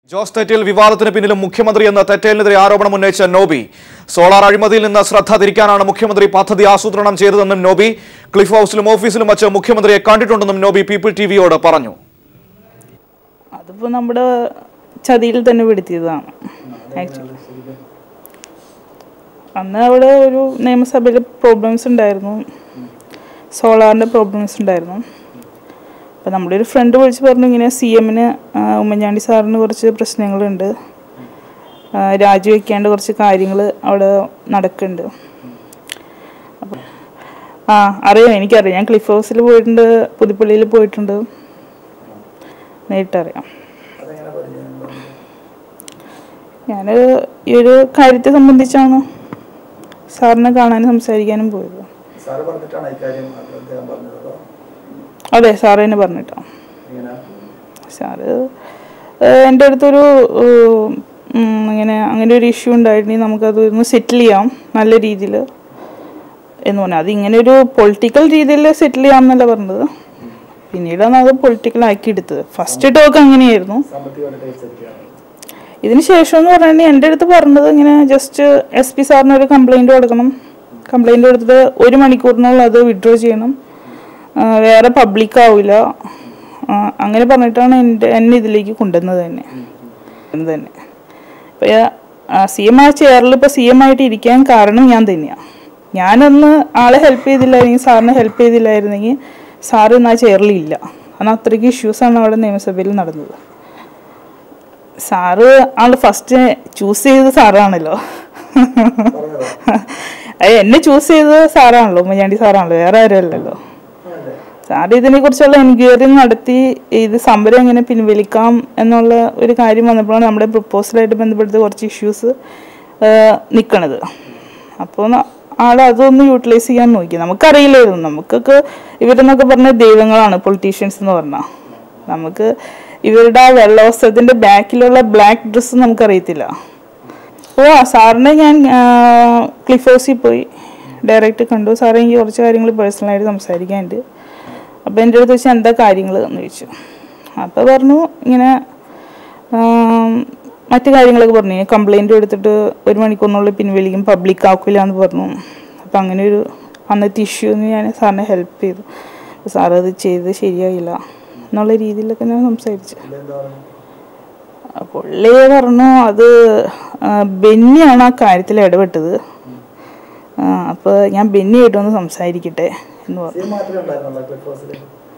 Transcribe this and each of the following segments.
ജോസ് തെറ്റേൽ വിവാദത്തിന് പിന്നിലും മുഖ്യമന്ത്രി എന്ന തെറ്റേലിനെതിരെ ആരോപണം ഉന്നയിച്ച നോബി സോളാർ അഴിമതിയിൽ നിന്ന് ശ്രദ്ധ തിരിക്കാനാണ് മുഖ്യമന്ത്രി പദ്ധതി ആസൂത്രണം ചെയ്തതെന്നും നോബി ക്ലിഫ് ഹൗസിലും ഓഫീസിലും വച്ച് മുഖ്യമന്ത്രിയെ കണ്ടിട്ടുണ്ടെന്നും നോബി പീപ്പിൾ ടി വിയോട് പറഞ്ഞു അതിപ്പോൾ നമ്മുടെ ചതിയിൽ തന്നെ പെടുത്തിയതാണ് ആക്ച്വലി അന്ന് അവിടെ ഒരു നിയമസഭയിൽ പ്രോബ്ലംസ് ഉണ്ടായിരുന്നു സോളാറിൻ്റെ പ്രോബ്ലംസ് ഉണ്ടായിരുന്നു അപ്പോൾ നമ്മുടെ ഒരു ഫ്രണ്ട് വിളിച്ച് പറഞ്ഞു ഇങ്ങനെ സി എമ്മിന് ഉമ്മൻചാണ്ടി സാറിന് കുറച്ച് പ്രശ്നങ്ങളുണ്ട് ആ, രാജിവെക്കേണ്ട കുറച്ച് കാര്യങ്ങൾ അവിടെ നടക്കുന്നുണ്ട് അപ്പം ആ അറിയാം എനിക്കറിയാം ഞാൻ ക്ലിഫ് ഹൗസിൽ പോയിട്ടുണ്ട് പുതുപ്പള്ളിയിൽ പോയിട്ടുണ്ട് നേരിട്ടറിയാം ഞാൻ ഈ ഒരു കാര്യത്തെ സംബന്ധിച്ചാണ് സാറിനെ കാണാനും സംസാരിക്കാനും പോയത് സാറ് പറഞ്ഞിട്ടാണ് ഇക്കാര്യം അദ്ദേഹം പറഞ്ഞത് അതെ സാറ് തന്നെ പറഞ്ഞിട്ടോ ഇങ്ങനെ സാറ് ഏഹ്, എൻ്റെ അടുത്തൊരു ഏഹ്, ഉം, ഇങ്ങനെ അങ്ങനെ ഒരു ഇഷ്യൂ ഉണ്ടായിട്ടുണ്ടെങ്കിൽ നമുക്കത് ഒന്ന് സെറ്റിൽ ചെയ്യാം നല്ല രീതിയിൽ എന്ന് പറഞ്ഞു അത് ഇങ്ങനെ ഒരു പൊളിറ്റിക്കൽ രീതിയിൽ സെറ്റിൽ ചെയ്യാം എന്നല്ല പറഞ്ഞത് പിന്നീടാണ് അത് പൊളിറ്റിക്കൽ ആക്കി എടുത്തത് ഫസ്റ്റ് ടോക്ക് അങ്ങനെയായിരുന്നു സാമ്പത്തികമായിട്ട് ടേസ്റ്റ് ഇതിന് ശേഷം എന്ന് പറഞ്ഞിട്ടുണ്ടെങ്കിൽ എൻ്റെ അടുത്ത് പറഞ്ഞത് ഇങ്ങനെ ജസ്റ്റ് എസ് പി സാറിന് ഒരു കംപ്ലൈൻറ്റ് കൊടുക്കണം കംപ്ലൈൻറ്റ് കൊടുത്തിട്ട് ഒരു മണിക്കൂറിനുള്ളിൽ അത് വിഡ്രോ ചെയ്യണം ആ, വേറെ പബ്ലിക് ആവില്ല ആ, അങ്ങനെ പറഞ്ഞിട്ടാണ് എൻ്റെ എന്നെ ഇതിലേക്ക് കൊണ്ടുവന്നത് തന്നെ ഇത് തന്നെ ഇപ്പോൾ സി എം ആ ചെയറിൽ ഇപ്പോൾ സി എം ആയിട്ട് ഇരിക്കാൻ കാരണം ഞാൻ തന്നെയാണ് ഞാനൊന്ന് ആളെ ഹെൽപ്പ് ചെയ്തില്ലായിരുന്നെങ്കിൽ സാറിനെ ഹെൽപ്പ് ചെയ്തില്ലായിരുന്നെങ്കിൽ സാറ് ഇന്ന് ആ ചെയറിൽ ഇല്ല കാരണം അത്രയ്ക്ക് ഇഷ്യൂസാണ് അവിടെ നിയമസഭയിൽ നടന്നത് സാറ് ആള് ഫസ്റ്റ് ചൂസ് ചെയ്തത് സാറാണല്ലോ അത് എന്നെ ചൂസ് ചെയ്തത് സാറാണല്ലോ ഉമ്മൻചാണ്ടി സാറാണല്ലോ വേറെ ആരും അല്ലല്ലോ സാർ ഇതിനെ കുറിച്ചുള്ള എൻക്വയറി നടത്തി ഇത് സമരം എങ്ങനെ പിൻവലിക്കാം എന്നുള്ള ഒരു കാര്യം വന്നപ്പോഴാണ് നമ്മുടെ പ്രപ്പോസലായിട്ട് ബന്ധപ്പെടുത്ത കുറച്ച് ഇഷ്യൂസ് നിൽക്കണത് അപ്പോൾ ആൾ അതൊന്ന് യൂട്ടിലൈസ് ചെയ്യാൻ നോക്കി നമുക്കറിയില്ലായിരുന്നു നമുക്കൊക്കെ ഇവരെന്നൊക്കെ പറഞ്ഞ ദൈവങ്ങളാണ് പൊളിറ്റീഷ്യൻസ് എന്ന് പറഞ്ഞാൽ നമുക്ക് ഇവരുടെ ആ വെള്ളവസ്ത്രത്തിൻ്റെ ബാക്കിലുള്ള ബ്ലാക്ക് ഡ്രസ്സ് നമുക്കറിയത്തില്ല ഓ ആ സാറിനെ ഞാൻ ക്ലിഫ് ഹൗസിൽ പോയി ഡയറക്റ്റ് കണ്ടു സാറേ എനിക്ക് കുറച്ച് കാര്യങ്ങൾ പേഴ്സണലായിട്ട് സംസാരിക്കാനുണ്ട് അപ്പോൾ എൻ്റെ അടുത്ത് വെച്ചാൽ എന്താ കാര്യങ്ങൾ എന്ന് ചോദിച്ചു അപ്പോൾ പറഞ്ഞു ഇങ്ങനെ ആം, മറ്റു കാര്യങ്ങളൊക്കെ പറഞ്ഞു കംപ്ലൈൻറ്റ് എടുത്തിട്ട് ഒരു മണിക്കൂറിനുള്ളിൽ പിൻവലിക്കും പബ്ലിക് ആക്കില്ല എന്ന് പറഞ്ഞു അപ്പോൾ അങ്ങനെ ഒരു അന്നത്തെ ഇഷ്യൂന്ന് ഞാൻ സാറിനെ ഹെൽപ്പ് ചെയ്തു അപ്പോൾ സാർ അത് ചെയ്ത് ശരിയായില്ല എന്നുള്ള രീതിയിലൊക്കെ ഞാൻ സംസാരിച്ചു എന്താ പറഞ്ഞു പുള്ളി പറഞ്ഞു അത് ആ, ബെന്നിയാണ് ആ കാര്യത്തിൽ ഇടപെട്ടത് അപ്പോൾ ഞാൻ ബെന്നിയായിട്ട് ഒന്ന് സംസാരിക്കട്ടെ എന്ന് പറഞ്ഞു സി മാത്രമേ ഉണ്ടായിരുന്നുള്ളൂ ക്ലിഫ് ഹൗസിൽ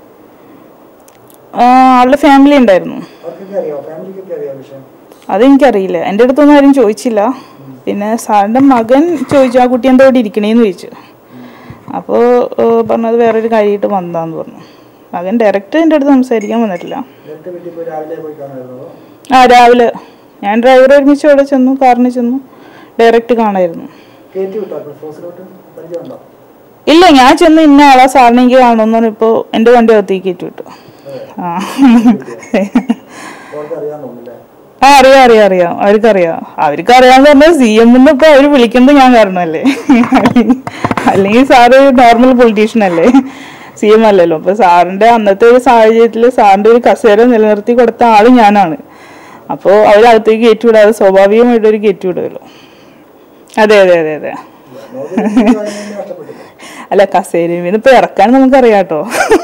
ആ, ആളുടെ ഫാമിലി ഉണ്ടായിരുന്നു അവർക്കൊക്കെ അറിയാം ഫാമിലിക്കൊക്കെ അറിയാം വിഷയം അതെനിക്കറിയില്ല എൻ്റെ അടുത്തൊന്നും ആരും ചോദിച്ചില്ല പിന്നെ സാറിൻ്റെ മകൻ ചോദിച്ചു ആ കുട്ടി എന്താ ഇവിടെ ഇരിക്കണേന്ന് ചോദിച്ചു അപ്പോൾ പറഞ്ഞത് വേറൊരു കാര്യമായിട്ട് വന്നതാന്ന് പറഞ്ഞു മകൻ ഡയറക്റ്റ് എൻ്റെ അടുത്ത് സംസാരിക്കാൻ വന്നിട്ടില്ല നേരത്തെ വീട്ടിൽ പോയി രാവിലെ പോയി കാണുമായിരുന്നോ ആ രാവിലെ ഞാൻ ഡ്രൈവർ ഒരുമിച്ച് അവിടെ ചെന്നു കാറിന് ചെന്നു ഡയറക്റ്റ് കാണായിരുന്നു കയറ്റി വിട്ടോ ക്ലിഫ് ഹൗസിലോട്ട് പരിചയമുണ്ടോ ഇല്ല ഞാൻ ചെന്ന് ഇന്ന ആളാ സാറിനെ എനിക്ക് കാണുമെന്ന് പറഞ്ഞപ്പോൾ എൻ്റെ വണ്ടി അകത്തേക്ക് കയറ്റി വിട്ടു ആ അവർക്ക് അറിയാൻ തോന്നുന്നില്ലേ ആ അറിയാം അറിയാം അറിയാം അവർക്കറിയാം അവർക്ക് അറിയാന്ന് പറഞ്ഞാൽ സി എമ്മിന്ന് ഇപ്പൊ അവര് വിളിക്കുന്നത് ഞാൻ കാരണമല്ലേ അല്ലെങ്കിൽ സാറ് നോർമൽ പൊളിറ്റീഷ്യൻ അല്ലേ സി എം അല്ലല്ലോ അപ്പൊ സാറിന്റെ അന്നത്തെ ഒരു സാഹചര്യത്തിൽ സാറിന്റെ ഒരു കസേര നിലനിർത്തി കൊടുത്ത ആള് ഞാനാണ് അപ്പോൾ അവരകത്തേക്ക് കയറ്റിവിടാതെ സ്വാഭാവികമായിട്ട് ഒരു കയറ്റിവിടുമല്ലോ അതെ അതെ അതെ അതെ നോക്കി അതിനെ നഷ്ടപ്പെട്ടില്ല അല്ല കസേരയിൽ നിന്ന് ഇപ്പൊ ഇറക്കാൻ നമുക്കറിയാം കേട്ടോ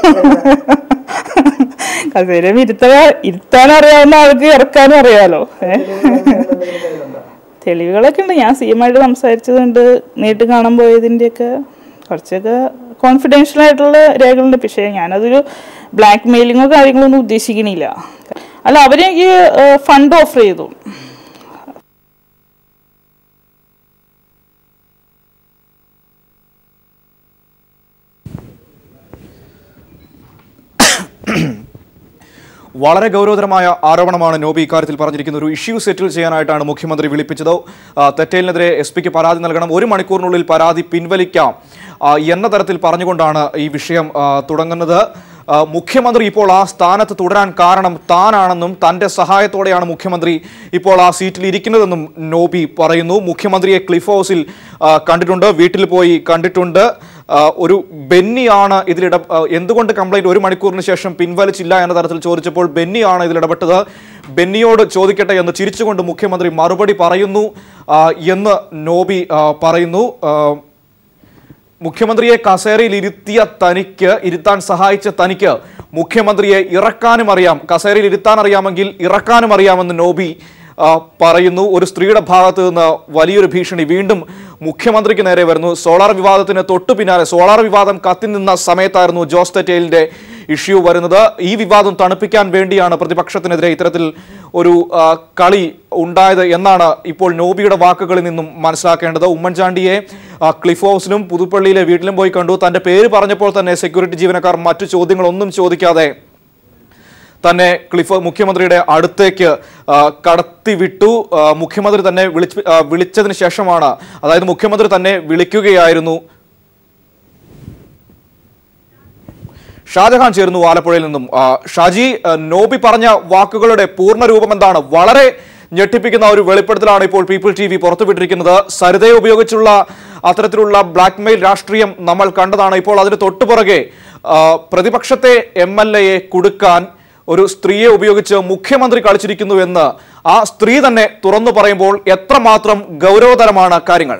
കസേരയിൽ ഇരുത്താൻ ഇരുത്താൻ അറിയാവുന്ന ആൾക്ക് ഇറക്കാനും അറിയാലോ ഏഹ് എന്തെങ്കിലും കയ്യിലുണ്ടോ തെളിവുകളൊക്കെ ഉണ്ട് ഞാൻ സി എമ്മായിട്ട് സംസാരിച്ചതുണ്ട് നേരിട്ട് കാണാൻ പോയതിൻ്റെയൊക്കെ കുറച്ചൊക്കെ കോൺഫിഡൻഷ്യൽ ആയിട്ടുള്ള രേഖകളുണ്ട് പക്ഷേ ഞാനതൊരു ബ്ലാക്ക് മെയിലിങ്ങോ കാര്യങ്ങളോ ഒന്നും ഉദ്ദേശിക്കണില്ല അല്ല അവരെനിക്ക് ഫണ്ട് ഓഫർ ചെയ്തു വളരെ ഗൗരവതരമായ ആരോപണമാണ് നോബി ഇക്കാര്യത്തിൽ പറഞ്ഞിരിക്കുന്ന ഒരു ഇഷ്യൂ സെറ്റിൽ ചെയ്യാനായിട്ടാണ് മുഖ്യമന്ത്രി വിളിപ്പിച്ചത് ആ, തെറ്റേലിനെതിരെ എസ് പിക്ക് പരാതി നൽകണം ഒരു മണിക്കൂറിനുള്ളിൽ പരാതി പിൻവലിക്കാം ആ, എന്ന തരത്തിൽ പറഞ്ഞുകൊണ്ടാണ് ഈ വിഷയം ആ, തുടങ്ങുന്നത് ആ, മുഖ്യമന്ത്രി ഇപ്പോൾ ആ സ്ഥാനത്ത് തുടരാൻ കാരണം താനാണെന്നും തന്റെ സഹായത്തോടെയാണ് മുഖ്യമന്ത്രി ഇപ്പോൾ ആ സീറ്റിൽ ഇരിക്കുന്നതെന്നും നോബി പറയുന്നു മുഖ്യമന്ത്രിയെ ക്ലിഫ് ഹൗസിൽ ആ, കണ്ടിട്ടുണ്ട് വീട്ടിൽ പോയി കണ്ടിട്ടുണ്ട് ആ, ഒരു ബെന്നിയാണ് ഇതിലിട ആ, എന്തുകൊണ്ട് കംപ്ലൈന്റ് ഒരു മണിക്കൂറിന് ശേഷം പിൻവലിച്ചില്ല എന്ന തരത്തിൽ ചോദിച്ചപ്പോൾ ബെന്നിയാണ് ഇതിലിടപെട്ടത് ബെന്നിയോട് ചോദിക്കട്ടെ എന്ന് ചിരിച്ചുകൊണ്ട് മുഖ്യമന്ത്രി മറുപടി പറയുന്നു ആ, എന്ന് നോബി ആ, പറയുന്നു ആ, മുഖ്യമന്ത്രിയെ കസേരയിൽ ഇരുത്തിയ തനിക്ക് ഇരുത്താൻ സഹായിച്ച തനിക്ക് മുഖ്യമന്ത്രിയെ ഇറക്കാനും അറിയാം കസേരയിൽ ഇരുത്താൻ അറിയാമെങ്കിൽ ഇറക്കാനും അറിയാമെന്ന് നോബി ആ, പറയുന്നു ഒരു സ്ത്രീയുടെ ഭാഗത്ത് നിന്ന് വലിയൊരു ഭീഷണി വീണ്ടും മുഖ്യമന്ത്രിക്ക് നേരെ വരുന്നു സോളാർ വിവാദത്തിന് തൊട്ടു പിന്നാലെ സോളാർ വിവാദം കത്തി നിന്ന സമയത്തായിരുന്നു ജോസ് തെറ്റേലിന്റെ ഇഷ്യൂ വരുന്നത് ഈ വിവാദം തണുപ്പിക്കാൻ വേണ്ടിയാണ് പ്രതിപക്ഷത്തിനെതിരെ ഇത്തരത്തിൽ ഒരു ആ, കളി ഉണ്ടായത് എന്നാണ് ഇപ്പോൾ നോബിയുടെ വാക്കുകളിൽ നിന്നും മനസ്സിലാക്കേണ്ടത് ഉമ്മൻചാണ്ടിയെ ആ, ക്ലിഫ് ഹൗസിലും പുതുപ്പള്ളിയിലെ വീട്ടിലും പോയി കണ്ടു തന്റെ പേര് പറഞ്ഞപ്പോൾ തന്നെ സെക്യൂരിറ്റി ജീവനക്കാർ മറ്റു ചോദ്യങ്ങളൊന്നും ചോദിക്കാതെ തന്നെ ക്ലിഫ് മുഖ്യമന്ത്രിയുടെ അടുത്തേക്ക് ആ, കടത്തിവിട്ടു ആ, മുഖ്യമന്ത്രി തന്നെ വിളിച്ച് ആ, വിളിച്ചതിന് ശേഷമാണ് അതായത് മുഖ്യമന്ത്രി തന്നെ വിളിക്കുകയായിരുന്നു ഷാജഹാൻ ചേരുന്നു ആലപ്പുഴയിൽ നിന്നും ആ, ഷാജി ആ, നോബി പറഞ്ഞ വാക്കുകളുടെ പൂർണ്ണ രൂപം എന്താണ് വളരെ ഞെട്ടിപ്പിക്കുന്ന ഒരു വെളിപ്പെടുത്തലാണ് ഇപ്പോൾ പീപ്പിൾ ടി വി പുറത്തുവിട്ടിരിക്കുന്നത് സരിതയെ ഉപയോഗിച്ചുള്ള അത്തരത്തിലുള്ള ബ്ലാക്ക്മെയിൽ രാഷ്ട്രീയം നമ്മൾ കണ്ടതാണ് ഇപ്പോൾ അതിന് തൊട്ടുപുറകെ ആ, പ്രതിപക്ഷത്തെ എം എൽ എയെ കൊടുക്കാൻ ഒരു സ്ത്രീയെ ഉപയോഗിച്ച് മുഖ്യമന്ത്രി കളിച്ചിരിക്കുന്നു എന്ന് ആ സ്ത്രീ തന്നെ തുറന്നു പറയുമ്പോൾ എത്രമാത്രം ഗൗരവതരമാണ് കാര്യങ്ങൾ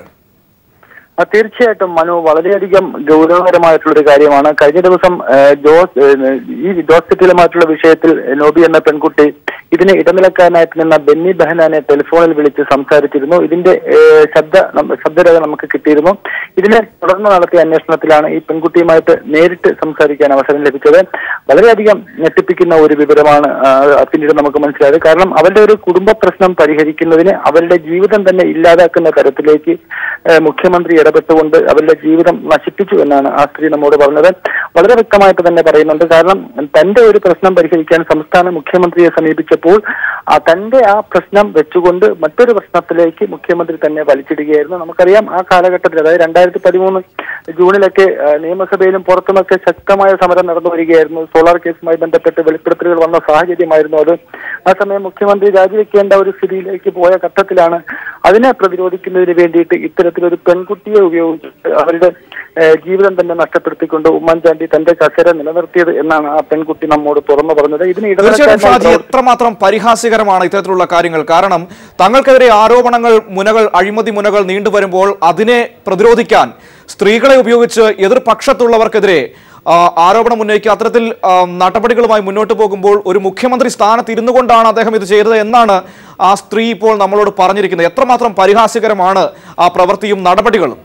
ആ, തീർച്ചയായിട്ടും മനു വളരെയധികം ഗൗരവകരമായിട്ടുള്ള ഒരു കാര്യമാണ് കഴിഞ്ഞ ദിവസം ആ, ജോസ് ഏ, ഈ ജോസ് കെറ്റിലുമായിട്ടുള്ള വിഷയത്തിൽ നോബി എന്ന പെൺകുട്ടി ഇതിന് ഇടനിലക്കാരനായിട്ട് നിന്ന ബെന്നി ബെഹനാനെ ടെലിഫോണിൽ വിളിച്ച് സംസാരിച്ചിരുന്നു ഇതിന്റെ ഏ, ശബ്ദ നം- ശബ്ദരേഖ നമുക്ക് കിട്ടിയിരുന്നു ഇതിനെ തുടർന്ന് നടത്തിയ അന്വേഷണത്തിലാണ് ഈ പെൺകുട്ടിയുമായിട്ട് നേരിട്ട് സംസാരിക്കാൻ അവസരം ലഭിച്ചത് വളരെയധികം ഞെട്ടിപ്പിക്കുന്ന ഒരു വിവരമാണ് ആ, പിന്നീട് നമുക്ക് മനസ്സിലായത് കാരണം അവരുടെ ഒരു കുടുംബ പ്രശ്നം പരിഹരിക്കുന്നതിന് അവരുടെ ജീവിതം തന്നെ ഇല്ലാതാക്കുന്ന തരത്തിലേക്ക് ഏ, മുഖ്യമന്ത്രി ഇടപെട്ടുകൊണ്ട് അവരുടെ ജീവിതം നശിപ്പിച്ചു എന്നാണ് ആ സ്ത്രീ നമ്മോട് പറഞ്ഞത് വളരെ വ്യക്തമായിട്ട് തന്നെ പറയുന്നുണ്ട് കാരണം തന്റെ ഒരു പ്രശ്നം പരിഹരിക്കാൻ സംസ്ഥാന മുഖ്യമന്ത്രിയെ സമീപിച്ചപ്പോൾ ആ തന്റെ ആ പ്രശ്നം വെച്ചുകൊണ്ട് മറ്റൊരു പ്രശ്നത്തിലേക്ക് മുഖ്യമന്ത്രി തന്നെ വലിച്ചിടുകയായിരുന്നു നമുക്കറിയാം ആ കാലഘട്ടത്തിൽ അതായത് രണ്ടായിരത്തി പതിമൂന്ന് ജൂണിലൊക്കെ ആ, നിയമസഭയിലും പുറത്തുമൊക്കെ ശക്തമായ സമരം നടന്നു വരികയായിരുന്നു സോളാർ കേസുമായി ബന്ധപ്പെട്ട് വെളിപ്പെടുത്തലുകൾ വന്ന സാഹചര്യമായിരുന്നു അത് ആ സമയം മുഖ്യമന്ത്രി രാജിവെക്കേണ്ട ഒരു സ്ഥിതിയിലേക്ക് പോയ ഘട്ടത്തിലാണ് അതിനെ പ്രതിരോധിക്കുന്നതിന് വേണ്ടിയിട്ട് ഇത്തരത്തിലൊരു പെൺകുട്ടിയെ ഉപയോഗിച്ചിട്ട് അവരുടെ ഏഹ്, ജീവിതം തന്നെ നഷ്ടപ്പെടുത്തിക്കൊണ്ട് ഉമ്മൻചാണ്ടി തന്റെ കസര നിലനിർത്തിയത് എന്നാണ് ആ പെൺകുട്ടി നമ്മോട് തുറന്നു പറഞ്ഞത് ഇതിന് തീർച്ചയായിട്ടും ഷാജി ഇടനിലക്കാരനായി എത്രമാത്രം പരിഹാസ്യകരമാണ് ഇത്തരത്തിലുള്ള കാര്യങ്ങൾ കാരണം തങ്ങൾക്കെതിരെ ആരോപണങ്ങൾ മുനകൾ അഴിമതി മുനകൾ നീണ്ടുവരുമ്പോൾ അതിനെ പ്രതിരോധിക്കാൻ സ്ത്രീകളെ ഉപയോഗിച്ച് എതിർപക്ഷത്തുള്ളവർക്കെതിരെ ആ, ആരോപണം ഉന്നയിക്കുക അത്തരത്തിൽ ആ, നടപടികളുമായി മുന്നോട്ട് പോകുമ്പോൾ ഒരു മുഖ്യമന്ത്രി സ്ഥാനത്ത് ഇരുന്നു കൊണ്ടാണ് അദ്ദേഹം ഇത് ചെയ്തത് എന്നാണ് ആ സ്ത്രീ ഇപ്പോൾ നമ്മളോട് പറഞ്ഞിരിക്കുന്നത് എത്രമാത്രം പരിഹാസ്യകരമാണ് ആ പ്രവൃത്തിയും നടപടികളും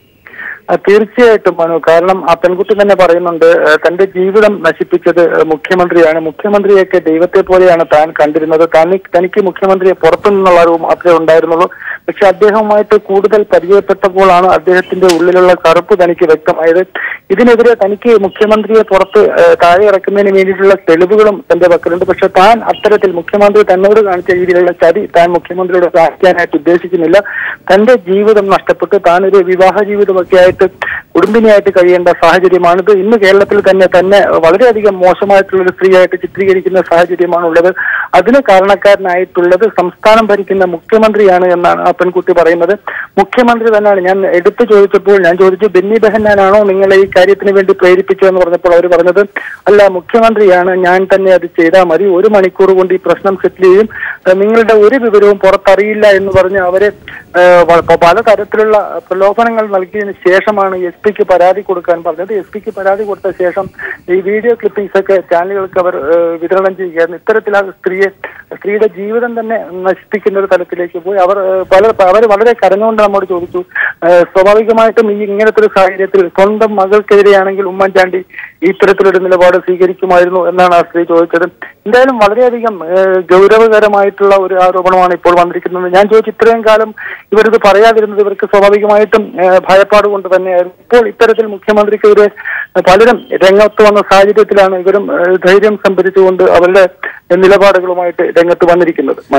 ആ, തീർച്ചയായിട്ടും മനു കാരണം ആ പെൺകുട്ടി തന്നെ പറയുന്നുണ്ട് ആ, തന്റെ ജീവിതം നശിപ്പിച്ചത് ആ, മുഖ്യമന്ത്രിയാണ് മുഖ്യമന്ത്രിയൊക്കെ ദൈവത്തെ പോലെയാണ് താൻ കണ്ടിരുന്നത് തനി തനിക്ക് മുഖ്യമന്ത്രിയെ പുറത്തു നിന്നുള്ള അറിവ് മാത്രമേ ഉണ്ടായിരുന്നുള്ളൂ പക്ഷെ അദ്ദേഹവുമായിട്ട് കൂടുതൽ പരിചയപ്പെട്ടപ്പോഴാണ് അദ്ദേഹത്തിന്റെ ഉള്ളിലുള്ള കറുപ്പ് തനിക്ക് വ്യക്തമായത് ഇതിനെതിരെ തനിക്ക് മുഖ്യമന്ത്രിയെ പുറത്ത് ആ, താഴെ ഇറക്കുന്നതിന് വേണ്ടിയിട്ടുള്ള തെളിവുകളും തന്റെ പക്കലുണ്ട് പക്ഷെ താൻ അത്തരത്തിൽ മുഖ്യമന്ത്രി തന്നോട് കാണിച്ച രീതിയിലുള്ള ചതി താൻ മുഖ്യമന്ത്രിയോട് കാണിക്കാനായിട്ട് ഉദ്ദേശിക്കുന്നില്ല തന്റെ ജീവിതം നഷ്ടപ്പെട്ട് താൻ ഒരു വിവാഹ ജീവിതമൊക്കെ ആയിട്ട് കുടുംബിനിയായിട്ട് കഴിയേണ്ട സാഹചര്യമാണിത് ഇന്ന് കേരളത്തിൽ തന്നെ തന്നെ വളരെയധികം മോശമായിട്ടുള്ള ഒരു സ്ത്രീയായിട്ട് ചിത്രീകരിക്കുന്ന സാഹചര്യമാണ് ഉള്ളത് അതിന് കാരണക്കാരനായിട്ടുള്ളത് സംസ്ഥാനം ഭരിക്കുന്ന മുഖ്യമന്ത്രിയാണ് എന്നാണ് ആ പെൺകുട്ടി പറയുന്നത് മുഖ്യമന്ത്രി തന്നെയാണ് ഞാൻ എടുത്തു ചോദിച്ചപ്പോൾ ഞാൻ ചോദിച്ചു ബെന്നി ബെഹന്നാനാണോ നിങ്ങളെ ഈ കാര്യത്തിന് വേണ്ടി പ്രേരിപ്പിച്ചതെന്ന് പറഞ്ഞപ്പോൾ അവർ പറഞ്ഞത് അല്ല മുഖ്യമന്ത്രിയാണ് ഞാൻ തന്നെ അത് ചെയ്താൽ മതി ഒരു മണിക്കൂർ കൊണ്ട് ഈ പ്രശ്നം സെറ്റിൽ ചെയ്യും ഏഹ് നിങ്ങളുടെ ഒരു വിവരവും പുറത്തറിയില്ല എന്ന് പറഞ്ഞ് അവരെ ഏഹ് വ- പ- പലതരത്തിലുള്ള പ്രലോഭനങ്ങൾ നൽകിയതിന് ശേഷമാണ് എസ് പിക്ക് പരാതി കൊടുക്കാൻ പറഞ്ഞത് എസ് പിക്ക് പരാതി കൊടുത്ത ശേഷം ഈ വീഡിയോ ക്ലിപ്പിംഗ്സ് ഒക്കെ ചാനലുകൾക്ക് അവർ ഏഹ് വിതരണം ചെയ്യുകയായിരുന്നു ഇത്തരത്തിൽ ആ സ്ത്രീയെ സ്ത്രീയുടെ ജീവിതം തന്നെ നശിപ്പിക്കുന്ന ഒരു തലത്തിലേക്ക് പോയി അവർ ഏഹ് പല അവർ വളരെ കരഞ്ഞുകൊണ്ട് നമ്മോട് ചോദിച്ചു ഏഹ് സ്വാഭാവികമായിട്ടും ഈ ഇങ്ങനത്തെ ഒരു സാഹചര്യത്തിൽ സ്വന്തം മകൾക്കെതിരെയാണെങ്കിൽ ഉമ്മൻചാണ്ടി ഇത്തരത്തിലൊരു നിലപാട് സ്വീകരിക്കുമായിരുന്നു എന്നാണ് ആ സ്ത്രീ ചോദിച്ചത് എന്തായാലും വളരെയധികം ഏഹ് ഗൗരവകരമായിട്ടുള്ള ഒരു ആരോപണമാണ് ഇപ്പോൾ വന്നിരിക്കുന്നത് ഞാൻ ചോദിച്ചു ഇത്രയും കാലം ഇവരിത് പറയാതിരുന്നത് ഇവർക്ക് സ്വാഭാവികമായിട്ടും ഏഹ് ഭയപ്പാട് കൊണ്ട് തന്നെയായിരുന്നു ഇപ്പോൾ ഇത്തരത്തിൽ മുഖ്യമന്ത്രിക്കെതിരെ പലരും രംഗത്ത് വന്ന സാഹചര്യത്തിലാണ് ഇവരും ഏഹ് ധൈര്യം സംഭരിച്ചുകൊണ്ട് അവരുടെ നിലപാടുകളുമായിട്ട് രംഗത്ത് വന്നിരിക്കുന്നത് മനു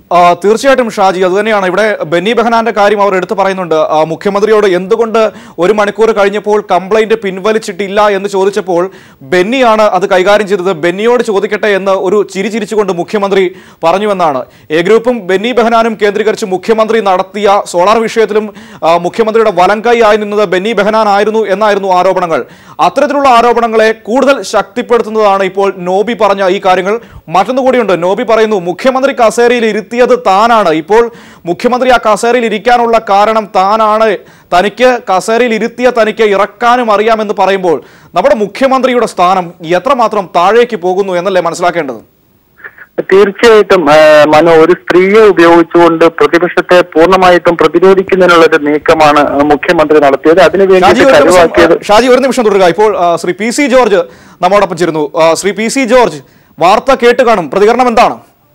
ആ, തീർച്ചയായിട്ടും ഷാജി അതുതന്നെയാണ് ഇവിടെ ബെന്നി ബെഹനാന്റെ കാര്യം അവർ എടുത്തു പറയുന്നുണ്ട് ആ, മുഖ്യമന്ത്രിയോട് എന്തുകൊണ്ട് ഒരു മണിക്കൂർ കഴിഞ്ഞപ്പോൾ കംപ്ലൈന്റ് പിൻവലിച്ചിട്ടില്ല എന്ന് ചോദിച്ചപ്പോൾ ബെന്നിയാണ് അത് കൈകാര്യം ചെയ്തത് ബെന്നിയോട് ചോദിക്കട്ടെ എന്ന് ഒരു ചിരി ചിരിച്ചുകൊണ്ട് മുഖ്യമന്ത്രി പറഞ്ഞുവെന്നാണ് എ ഗ്രൂപ്പും ബെന്നി ബെഹനാനും കേന്ദ്രീകരിച്ച് മുഖ്യമന്ത്രി നടത്തിയ സോളാർ വിഷയത്തിലും ആ, മുഖ്യമന്ത്രിയുടെ വലങ്കൈ ആയി നിന്നത് ബെന്നി ബെഹനാൻ ആയിരുന്നു എന്നായിരുന്നു ആരോപണങ്ങൾ അത്തരത്തിലുള്ള ആരോപണങ്ങളെ കൂടുതൽ ശക്തിപ്പെടുത്തുന്നതാണ് ഇപ്പോൾ നോബി പറഞ്ഞ ഈ കാര്യങ്ങൾ മറ്റൊന്നുകൂടിയുണ്ട് നോബി പറയുന്നു മുഖ്യമന്ത്രി കസേരയിൽ ഇരുത്തിയത് താനാണ് ഇപ്പോൾ മുഖ്യമന്ത്രി ആ കസേരയിൽ ഇരിക്കാനുള്ള കാരണം താനാണ് തനിക്ക് കസേരയിൽ ഇരുത്തിയ തനിക്ക് ഇറക്കാനും അറിയാമെന്ന് പറയുമ്പോൾ നമ്മുടെ മുഖ്യമന്ത്രിയുടെ സ്ഥാനം എത്രമാത്രം താഴേക്ക് പോകുന്നു എന്നല്ലേ മനസ്സിലാക്കേണ്ടത് തീർച്ചയായിട്ടും ആ, മനു ഒരു സ്ത്രീയെ ഉപയോഗിച്ചുകൊണ്ട് പ്രതിപക്ഷത്തെ പൂർണ്ണമായിട്ടും പ്രതിരോധിക്കുന്നതിനുള്ള ഒരു നീക്കമാണ് ആ, മുഖ്യമന്ത്രി നടത്തിയത് അതിനു ഷാജി വേണ്ടി ഒരു നിമിഷം കരുവാക്കിയത് ആ, ഷാജി ഒരു നിമിഷം തുടരുക ഇപ്പോൾ ആ, ശ്രീ പി സി ജോർജ് നമ്മോടൊപ്പം ചേരുന്നു ആ, ശ്രീ പി സി ജോർജ് വാർത്ത കേട്ട് കാണും പ്രതികരണം എന്താണ്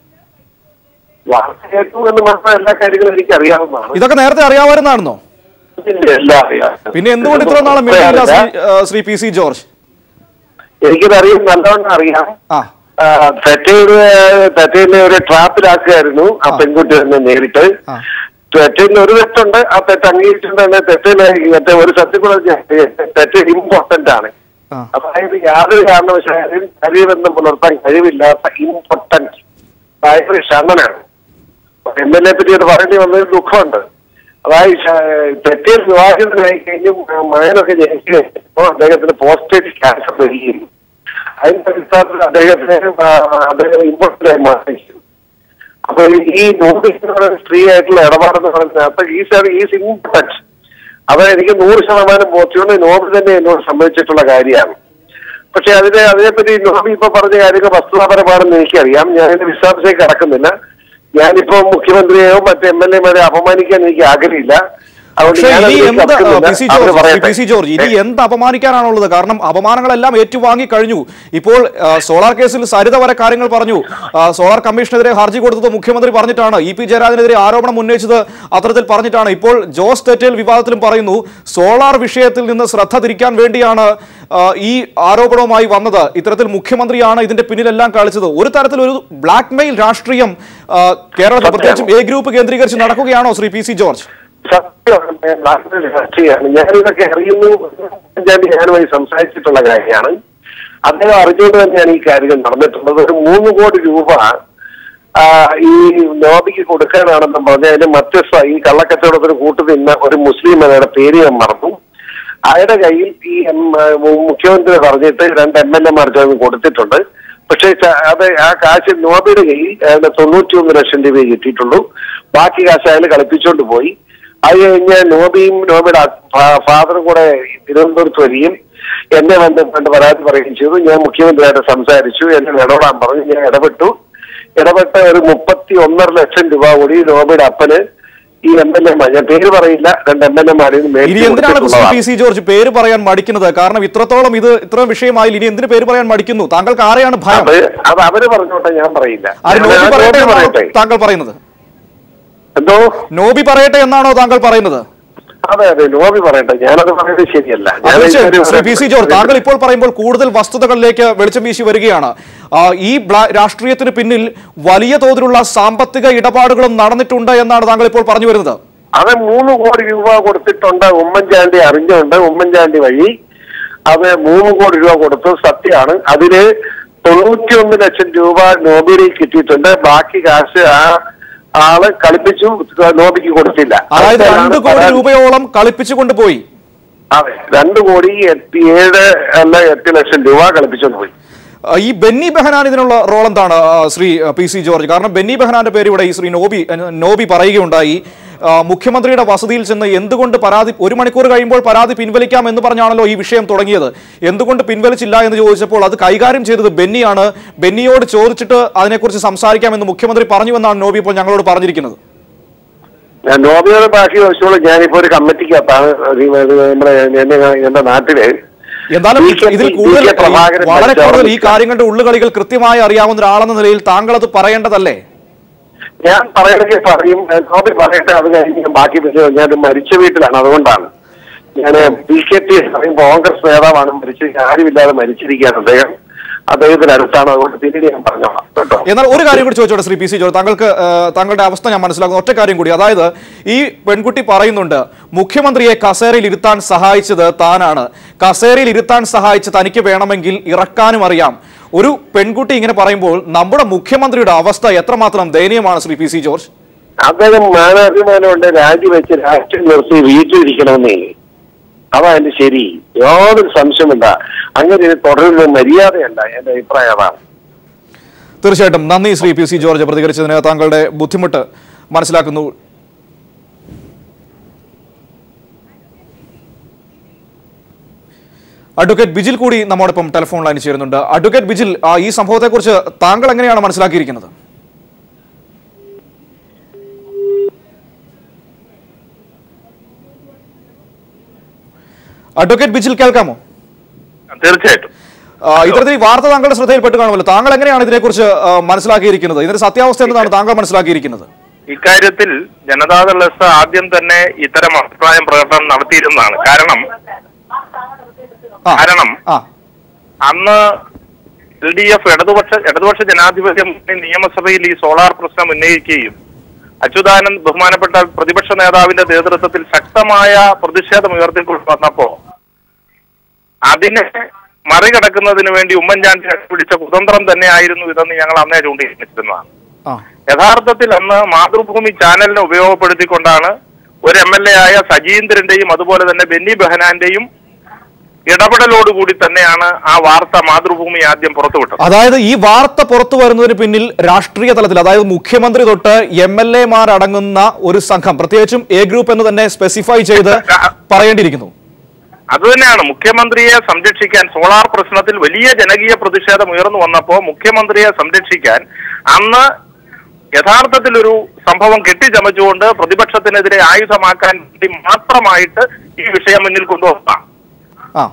വാർത്ത കേട്ടു എന്ന് മാത്രം എല്ലാ കാര്യങ്ങളും എനിക്ക് അറിയാവുന്നതാണ് ഇതൊക്കെ നേരത്തെ അറിയാമായിരുന്നാണെന്നോ ഇതിന്റെ എല്ലാം അറിയാം പിന്നെ എന്തുകൊണ്ട് ഇത്ര നാളെ മിണ്ടിയില്ല ശ്രീ ആ, ശ്രീ പി സി ജോർജ് എനിക്കിത് അറിയാം നല്ലവണ്ണം അറിയാം ആ ആ, തെറ്റയുടെ തെറ്റയിലെ ഒരു ട്രാപ്പിലാക്കുകയായിരുന്നു ആ പെൺകുട്ടി തന്നെ നേരിട്ട് ആ. തെറ്റിൽ ഒരു തെറ്റുണ്ട് ആ തെറ്റ് അംഗീകരിച്ചിട്ടുണ്ട് തന്നെ തെറ്റില് മറ്റേ ഒരു സത്യം കൂടെ ഞാൻ- തെറ്റ് ഇമ്പോർട്ടന്റ് ആണ് ആ. അതായത് യാതൊരു കാരണവശാലും കഴിവെന്ന് പുലർത്താൻ കഴിവില്ലാത്ത ഇമ്പോർട്ടന്റ് ഭയങ്കര ഷണ്ണനാണ് എം എൽ എ പറ്റി അത് പറയേണ്ടി വന്നതിൽ ദുഃഖമുണ്ട് അതായത് ശ- തെറ്റിൽ വിവാഹിതനായി കഴിഞ്ഞും ആ, മകനൊക്കെ ജനിച്ചു കഴിഞ്ഞപ്പോൾ അദ്ദേഹത്തിന് പോസ്റ്റേജ് ക്യാൻസർ വരികയും അതിന്റെ അടിസ്ഥാനത്തിൽ അദ്ദേഹത്തിന് ആ, അദ്ദേഹം ഇമ്പോർട്ടന്റ് ആയി മാറി അപ്പൊ ഈ നോട്ടീസിനോട് സ്ത്രീ ആയിട്ടുള്ള ഇടപാടെന്ന് പറയുന്നതിനകത്ത് ഈ സാർ ഈ ഇമ്പോർട്ടൻറ്റ് അത് എനിക്ക് നൂറ് ശതമാനം ബോധ്യമുണ്ട് നോബി തന്നെ എന്നോട് സംഭവിച്ചിട്ടുള്ള കാര്യമാണ് പക്ഷെ അതിനെ അതിനെപ്പറ്റി നോബി ഇപ്പൊ പറഞ്ഞ കാര്യങ്ങൾ വസ്തുതാപരമാണെന്ന് എനിക്കറിയാം ഞാൻ അതിന്റെ വിശ്വാസത്തേക്ക് കടക്കുന്നില്ല ഞാനിപ്പോ മുഖ്യമന്ത്രിയെയോ മറ്റ് എം എൽ എമാരെ അപമാനിക്കാൻ എനിക്ക് ആഗ്രഹമില്ല അതുകൊണ്ട് പക്ഷേ ഞാൻ ഇനി അതിലേക്ക് എന്ത് കടക്കുന്നില്ല. പി സി അവര് ജോർജ് ശ്രീ പറയട്ടെ. പി സി ജോർജ് ഇനി എന്ത് അപമാനിക്കാനാണുള്ളത് കാരണം അപമാനങ്ങളെല്ലാം ഏറ്റുവാങ്ങി കഴിഞ്ഞു ഇപ്പോൾ ആ, സോളാർ കേസിൽ സരിത വരെ കാര്യങ്ങൾ പറഞ്ഞു ആ, സോളാർ കമ്മീഷനെതിരെ ഹർജി കൊടുത്തത് മുഖ്യമന്ത്രി പറഞ്ഞിട്ടാണ് ഇ പി ജയരാജനെതിരെ ആരോപണം ഉന്നയിച്ചത് അത്തരത്തിൽ പറഞ്ഞിട്ടാണ് ഇപ്പോൾ ജോസ് തെറ്റേൽ വിവാദത്തിലും പറയുന്നു സോളാർ വിഷയത്തിൽ നിന്ന് ശ്രദ്ധ തിരിക്കാൻ വേണ്ടിയാണ് ആ, ഈ ആരോപണവുമായി വന്നത് ഇത്തരത്തിൽ മുഖ്യമന്ത്രിയാണ് ഇതിന്റെ പിന്നിലെല്ലാം കളിച്ചത് ഒരു തരത്തിൽ ഒരു ബ്ലാക്ക് മെയിൽ രാഷ്ട്രീയം ആ, കേരളത്തിൽ പ്രത്യേകിച്ചും എ ഗ്രൂപ്പ് കേന്ദ്രീകരിച്ച് നടക്കുകയാണോ ശ്രീ പി സി ജോർജ് സത്യമാണ് നാട്ടിലെ രാഷ്ട്രീയമാണ് ഞാനിതൊക്കെ അറിയുന്നു ഉമ്മൻചാണ്ടി ഞാനുമായി സംസാരിച്ചിട്ടുള്ള കാര്യമാണ് അദ്ദേഹം അറിഞ്ഞുകൊണ്ട് തന്നെയാണ് ഈ കാര്യങ്ങൾ നടന്നിട്ടുള്ളത് ഒരു മൂന്ന് കോടി രൂപ ആ, ഈ ലോബിക്ക് കൊടുക്കാനാണെന്ന് പറഞ്ഞ് അതിന് മധ്യസ്ഥ ഈ കള്ളക്കച്ചവടത്തിന് കൂട്ടുനിന്ന ഒരു മുസ്ലിം എന്നയുടെ പേര് ഞാൻ മറന്നു അയാളുടെ കയ്യിൽ ഈ എം മുഖ്യമന്ത്രി പറഞ്ഞിട്ട് രണ്ട് എം എൽ എമാർ ചേർന്ന് കൊടുത്തിട്ടുണ്ട് പക്ഷേ ച- അത് ആ കാശ് നോബിയുടെ കയ്യിൽ അയാളുടെ തൊണ്ണൂറ്റി ഒന്ന് ലക്ഷം രൂപയെ കിട്ടിയിട്ടുള്ളൂ ബാക്കി കാശ് അയാൾ കളിപ്പിച്ചോണ്ട് പോയി അത് കഴിഞ്ഞ് നോബിയും നോബിയുടെ ഫാ- ഫാദറും കൂടെ തിരുവനന്തപുരത്ത് വരികയും എന്നെ ബന്ധപ്പെട്ട് പരാതി പറയുകയും ചെയ്തു ഞാൻ മുഖ്യമന്ത്രിയായിട്ട് സംസാരിച്ചു എന്നെ ഇടപെടാൻ പറഞ്ഞു ഞാൻ ഇടപെട്ടു ഇടപെട്ട ഒരു മുപ്പത്തി ഒന്നര ലക്ഷം രൂപ കൂടി നോബിയുടെ അപ്പന് ഈ എം എൽ എമാർ ഞാൻ പേര് പറയില്ല രണ്ട് എം എൽ എമാരിൽ നിന്ന് ഇനി മേടിച്ച് എന്തിനാണ് ശ്രീ പി കൊടുത്തിട്ടുള്ളതാണ്. സി ജോർജ് പേര് പറയാൻ മടിക്കുന്നത് കാരണം ഇത്രത്തോളം ഇത് ഇത്രയും വിഷയമായില്ല ഇനി എന്തിന് പേര് പറയാൻ മടിക്കുന്നു താങ്കൾക്ക് ആരെയാണ് ഭയം അത് അത് അവര് പറഞ്ഞോട്ടെ ഞാൻ പറയില്ല ആര് ഞാൻ- നോബി ഞാൻ പറയട്ടെ നോബി എന്നാണോ പറയട്ടെ താങ്കൾ പറയുന്നത് എന്തോ നോബി പറയട്ടെ എന്നാണോ താങ്കൾ പറയുന്നത് അതെ അതെ നോബി പറയട്ടെ ഞാനത് പറയുന്നത് ശരിയല്ല ആ, ഞാൻ തീർച്ചയായും. ശ്രീ പി സി ജോർജ് താങ്കൾ ഒരു- ഇപ്പോൾ പറയുമ്പോൾ കൂടുതൽ വസ്തുതകളിലേക്ക് വെളിച്ചം വീശി വരികയാണ് ആ, ഈ ബ്ലാ- രാഷ്ട്രീയത്തിന് പിന്നിൽ വലിയ തോതിലുള്ള സാമ്പത്തിക ഇടപാടുകളും നടന്നിട്ടുണ്ട് എന്നാണ് താങ്കൾ ഇപ്പോൾ പറഞ്ഞു വരുന്നത് അത് മൂന്ന് കോടി രൂപ കൊടുത്തിട്ടുണ്ട് ഉമ്മൻചാണ്ടി അറിഞ്ഞുകൊണ്ട് ഉമ്മൻചാണ്ടി വഴി അത് മൂന്ന് കോടി രൂപ കൊടുത്തു സത്യമാണ് അതില് തൊണ്ണൂറ്റിയൊന്ന് ലക്ഷം രൂപ നോബിയിൽ കിട്ടിയിട്ടുണ്ട് ബാക്കി കാശ് ആ ആള് കളിപ്പിച്ചു നോബിക്ക് കൊടുത്തില്ല അതായത് അടുത്തയാണ് രണ്ട് കോടി പരാതി. രൂപയോളം കളിപ്പിച്ചു കൊണ്ടുപോയി അതെ രണ്ട് കോടി എട്ട് ഏഴ് അല്ല എട്ട് ലക്ഷം രൂപ കളിപ്പിച്ചുകൊണ്ട് പോയി ആ, ഈ ബെന്നി ബെഹനാൻ ഇതിനുള്ള റോൾ എന്താണ് ആ, ശ്രീ ആ, പി സി ജോർജ് കാരണം ബെന്നി ബെഹനാന്റെ പേര് ഇവിടെ ഈ ശ്രീ നോബി ആ, നോബി പറയുകയുണ്ടായി ആ, മുഖ്യമന്ത്രിയുടെ വസതിയിൽ ചെന്ന് എന്തുകൊണ്ട് പരാതി ഒരു മണിക്കൂർ കഴിയുമ്പോൾ പരാതി പിൻവലിക്കാം എന്ന് പറഞ്ഞാണല്ലോ ഈ വിഷയം തുടങ്ങിയത് എന്തുകൊണ്ട് പിൻവലിച്ചില്ല എന്ന് ചോദിച്ചപ്പോൾ അത് കൈകാര്യം ചെയ്തത് ബെന്നിയാണ് ബെന്നിയോട് ചോദിച്ചിട്ട് അതിനെക്കുറിച്ച് സംസാരിക്കാമെന്ന് മുഖ്യമന്ത്രി പറഞ്ഞുവെന്നാണ് നോബി ഇപ്പോൾ ഞങ്ങളോട് പറഞ്ഞിരിക്കുന്നത് ഞാൻ നോബിയോട് ബാക്കി ചോദിച്ചോളൂ ഞാനിപ്പോ ഒരു കമ്മിറ്റിക്കകത്താണ് ഈ നമ്മുടെ എന്റെ എന്റെ നാട്ടില് എന്തായാലും പി കെ- ഇതിൽ പി കൂടുതൽ കെ പ്രഭാകരൻ വളരെ മരിച്ച കൂടുതൽ ഈ ഓർമ്മിച്ച- കാര്യങ്ങളുടെ ഉള്ളുകളികൾ കൃത്യമായി അറിയാവുന്ന ഒരാളെന്ന നിലയിൽ താങ്കൾ അത് പറയേണ്ടതല്ലേ ഞാൻ പറയണമെങ്കിൽ പറയും നോബി പറയട്ടെ അത് കഴിഞ്ഞ് ഞാൻ ബാക്കി വിഷയം ഞാൻ മരിച്ച വീട്ടിലാണ് അതുകൊണ്ടാണ് ഞാൻ പി കെ ടി കോൺഗ്രസ് നേതാവാണ് മരിച്ചിരിക്കുക ആരുമില്ലാതെ മരിച്ചിരിക്കുകയാണ് അദ്ദേഹം അദ്ദേഹത്തിന് അടുത്താണ് അതുകൊണ്ട് പിന്നീട് ഞാൻ പറഞ്ഞോളാം കേട്ടോ എന്നാൽ ഒരു കാര്യം കൂടി ചോദിച്ചോട്ടെ ശ്രീ പി സി ജോർജ് താങ്കൾക്ക് ആ, താങ്കളുടെ അവസ്ഥ ഞാൻ മനസ്സിലാക്കുന്നു ഒറ്റ കാര്യം കൂടി അതായത് ഈ പെൺകുട്ടി പറയുന്നുണ്ട് മുഖ്യമന്ത്രിയെ കസേരയിൽ ഇരുത്താൻ സഹായിച്ചത് താനാണ് കസേരയിൽ ഇരുത്താൻ സഹായിച്ച് തനിക്ക് വേണമെങ്കിൽ ഇറക്കാനും അറിയാം ഒരു പെൺകുട്ടി ഇങ്ങനെ പറയുമ്പോൾ നമ്മുടെ മുഖ്യമന്ത്രിയുടെ അവസ്ഥ എത്രമാത്രം ദയനീയമാണ് ശ്രീ പി സി ജോർജ് അദ്ദേഹം മാനാഭിമാനമുണ്ട് രാജിവെച്ച് രാഷ്ട്രീയം നിർത്തി വീട്ടിലിരിക്കണമെന്നേ അതാ എന്റെ ശരി യാതൊരു സംശയമില്ല അങ്ങനെ ഇത് തുടരുന്ന മര്യാദയല്ല എന്റെ അഭിപ്രായം അതാണ് തീർച്ചയായിട്ടും നന്ദി ശ്രീ പി സി ജോർജ് പ്രതികരിച്ചതിന് താങ്കളുടെ ബുദ്ധിമുട്ട് മനസ്സിലാക്കുന്നു അഡ്വക്കേറ്റ് ബിജിൽ കൂടി നമ്മോടൊപ്പം ടെലിഫോൺ ലൈനിൽ ചേരുന്നുണ്ട് അഡ്വക്കേറ്റ് ബിജിൽ ആ, ഈ സംഭവത്തെക്കുറിച്ച് താങ്കൾ എങ്ങനെയാണ് മനസ്സിലാക്കിയിരിക്കുന്നത് അഡ്വക്കേറ്റ് ബിജിൽ കേൾക്കാമോ തീർച്ചയായിട്ടും ആ, ഇത്തരത്തിൽ ഈ വാർത്ത താങ്കളുടെ ശ്രദ്ധയിൽപ്പെട്ട് കാണുമല്ലോ താങ്കൾ എങ്ങനെയാണ് ഇതിനെക്കുറിച്ച് ആ, മനസ്സിലാക്കിയിരിക്കുന്നത് ഇതിന്റെ സത്യാവസ്ഥ എന്താണ് താങ്കൾ മനസ്സിലാക്കിയിരിക്കുന്നത് ഇക്കാര്യത്തിൽ ജനതാദൾ എസ് ആദ്യം തന്നെ ഇത്തരം അഭിപ്രായം പ്രകടനം നടത്തിയിരുന്നതാണ് കാരണം ആ കാരണം ആ അന്ന് എൽ ഡി എഫ് ഇടതുപക്ഷ ഇടതുപക്ഷ ജനാധിപത്യ മുന്നണി നിയമസഭയിൽ ഈ സോളാർ പ്രശ്നം ഉന്നയിക്കുകയും അച്യുതാനന്ദ് ബഹുമാനപ്പെട്ട പ്രതിപക്ഷ നേതാവിന്റെ നേതൃത്വത്തിൽ ശക്തമായ പ്രതിഷേധം ഉയർത്തിക്കൊണ്ട് വന്നപ്പോ അതിനെ മറികടക്കുന്നതിന് വേണ്ടി ഉമ്മൻചാണ്ടി പിടിച്ച കുതന്ത്രം തന്നെയായിരുന്നു ഇതെന്ന് ഞങ്ങൾ അന്നേ ചൂണ്ടിയിരുന്നതാണ് ആ യഥാർത്ഥത്തിൽ അന്ന് മാതൃഭൂമി ചാനലിനെ ഉപയോഗപ്പെടുത്തിക്കൊണ്ടാണ് ഒരു എം എൽ എ ആയ സജീന്ദ്രന്റെയും അതുപോലെ തന്നെ ബെന്നി ബെഹനാന്റെയും ഇടപെടലോടുകൂടി തന്നെയാണ് ആ വാർത്ത മാതൃഭൂമി ആദ്യം പുറത്തുവിട്ടത് അതായത് ഈ വാർത്ത പുറത്തു വരുന്നതിന് പിന്നിൽ രാഷ്ട്രീയ തലത്തിൽ അതായത് മുഖ്യമന്ത്രി തൊട്ട് എം എൽ എമാരടങ്ങുന്ന ഒരു സംഘം പ്രത്യേകിച്ചും എ ഗ്രൂപ്പ് എന്ന് തന്നെ സ്പെസിഫൈ ചെയ്ത് പറയേണ്ടിയിരിക്കുന്നു അതുതന്നെയാണ് മുഖ്യമന്ത്രിയെ സംരക്ഷിക്കാൻ സോളാർ പ്രശ്നത്തിൽ വലിയ ജനകീയ പ്രതിഷേധം ഉയർന്നു വന്നപ്പോൾ മുഖ്യമന്ത്രിയെ സംരക്ഷിക്കാൻ അന്ന് യഥാർത്ഥത്തിൽ ഒരു സംഭവം കെട്ടിച്ചമച്ചുകൊണ്ട് പ്രതിപക്ഷത്തിനെതിരെ ആയുധമാക്കാൻ വേണ്ടി മാത്രമായിട്ട് ഈ വിഷയം മുന്നിൽ കൊണ്ടുവന്നതാണ് ആ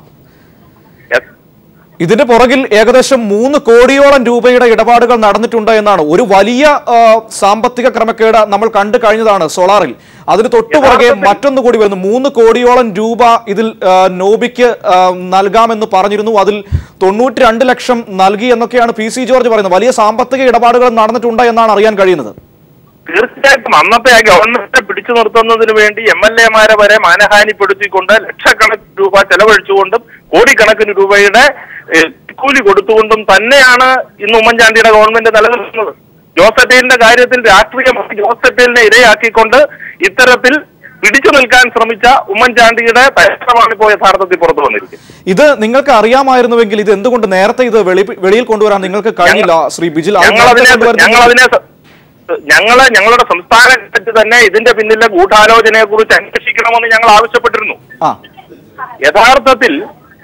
ഇതിന്റെ പുറകിൽ ഏകദേശം മൂന്ന് കോടിയോളം രൂപയുടെ ഇടപാടുകൾ നടന്നിട്ടുണ്ട് എന്നാണ് ഒരു വലിയ ആ, സാമ്പത്തിക ക്രമക്കേട് നമ്മൾ കണ്ടു കഴിഞ്ഞതാണ് സോളാറിൽ അതിന് തൊട്ടു പുറകെ മറ്റൊന്ന് കൂടി വരുന്നു മൂന്ന് കോടിയോളം രൂപ ഇതിൽ ആ, നോബിക്ക് ആ, നൽകാമെന്ന് പറഞ്ഞിരുന്നു അതിൽ തൊണ്ണൂറ്റി രണ്ട് ലക്ഷം നൽകി എന്നൊക്കെയാണ് പി സി ജോർജ് പറയുന്നത് വലിയ സാമ്പത്തിക ഇടപാടുകൾ നടന്നിട്ടുണ്ട് എന്നാണ് അറിയാൻ കഴിയുന്നത് തീർച്ചയായിട്ടും അന്നത്തെ ആ ഗവൺമെന്റിനെ പിടിച്ചു നിർത്തുന്നതിന് വേണ്ടി എം എൽ എമാരെ വരെ മാനഹാനിപ്പെടുത്തിക്കൊണ്ട് ലക്ഷക്കണക്കിന് രൂപ ചെലവഴിച്ചുകൊണ്ടും കോടിക്കണക്കിന് രൂപയുടെ ഏഹ്, കൂലി കൊടുത്തുകൊണ്ടും തന്നെയാണ് ഇന്ന് ഉമ്മൻചാണ്ടിയുടെ ഗവൺമെന്റ് നിലനിൽക്കുന്നത് ജോസഫേലിന്റെ കാര്യത്തിൽ രാഷ്ട്രീയമായി ജോസഫേലിനെ ഇരയാക്കിക്കൊണ്ട് ഇത്തരത്തിൽ പിടിച്ചു നിൽക്കാൻ ശ്രമിച്ച ഉമ്മൻചാണ്ടിയുടെ പരിശ്രമമാണ് ഇപ്പോൾ യഥാർത്ഥത്തിൽ പുറത്തു വന്നിരിക്കുന്നത് ഇത് നിങ്ങൾക്ക് അറിയാമായിരുന്നുവെങ്കിൽ ഇത് എന്തുകൊണ്ട് നേരത്തെ ഇത് വെളി വെളിയിൽ കൊണ്ടുവരാൻ നിങ്ങൾക്ക് കഴിഞ്ഞില്ല ശ്രീ ബിജിൽ അത് ഞങ്ങൾ നേരത്തെ അതിനെ കൊണ്ടുവരുന്നെങ്കിൽ- ഞങ്ങൾ അതിനെ സ- ഞങ്ങള് ഞങ്ങളുടെ സംസ്ഥാന ഘട്ടത്തിൽ തന്നെ ഇതിന്റെ പിന്നിലെ ഗൂഢാലോചനയെ കുറിച്ച് അന്വേഷിക്കണമെന്ന് ഞങ്ങൾ ആവശ്യപ്പെട്ടിരുന്നു ആ യഥാർത്ഥത്തിൽ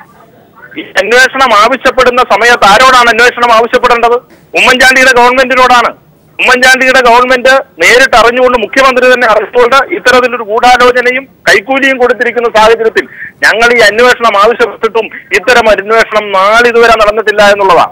ഈ അന്വേഷണം ആവശ്യപ്പെടുന്ന സമയത്ത് ആരോടാണ് അന്വേഷണം ആവശ്യപ്പെടേണ്ടത് ഉമ്മൻചാണ്ടിയുടെ ഗവൺമെന്റിനോടാണ് ഉമ്മൻചാണ്ടിയുടെ ഗവൺമെന്റ് നേരിട്ട് അറിഞ്ഞുകൊണ്ട് മുഖ്യമന്ത്രി തന്നെ അറിഞ്ഞുകൊണ്ട് ഇത്തരത്തിലൊരു ഗൂഢാലോചനയും കൈക്കൂലിയും കൊടുത്തിരിക്കുന്ന സാഹചര്യത്തിൽ ഞങ്ങൾ ഈ അന്വേഷണം ആവശ്യപ്പെട്ടിട്ടും ഇത്തരം അന്വേഷണം നാളിതുവരെ നടന്നിട്ടില്ല എന്നുള്ളതാണ്